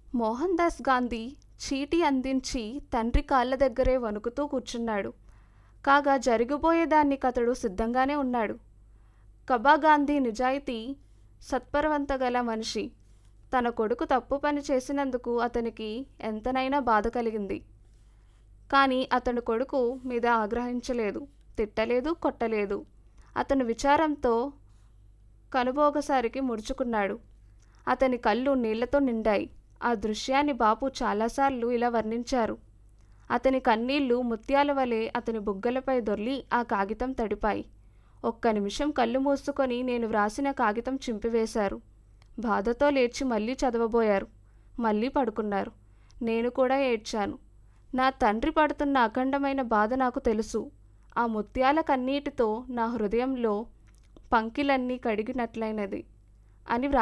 మోహన్ దాస్ గాంధీ చీటీ అందించి తండ్రి కాళ్ళ దగ్గరే వణుకుతూ కూర్చున్నాడు కాగా జరిగిపోయేదానికి అతడు సిద్ధంగానే ఉన్నాడు కబా గాంధీ నిజాయితీ సత్పరవంత గల మనిషి తన కొడుకు తప్పు పని చేసినందుకు అతనికి ఎంతనైనా బాధ కలిగింది కానీ అతని కొడుకు మీద ఆగ్రహించలేదు తిట్టలేదు కొట్టలేదు అతను విచారంతో కనుబోగసారికి ముడుచుకున్నాడు అతని కళ్ళు నీళ్లతో నిండాయి ఆ దృశ్యాన్ని బాపు చాలాసార్లు ఇలా వర్ణించారు అతని కన్నీళ్లు ముత్యాల వలె అతని బుగ్గలపై దొర్లి ఆ కాగితం తడిపాయి ఒక్క నిమిషం కళ్ళు మూసుకొని నేను వ్రాసిన కాగితం చింపివేశారు బాధతో లేచి మళ్ళీ చదవబోయారు మళ్ళీ పడుకున్నారు నేను కూడా ఏడ్చాను నా తండ్రి పడుతున్న అఖండమైన బాధ నాకు తెలుసు ఆ ముత్యాల కన్నీటితో నా హృదయంలో పంకిలన్నీ కడిగినట్లయినది అని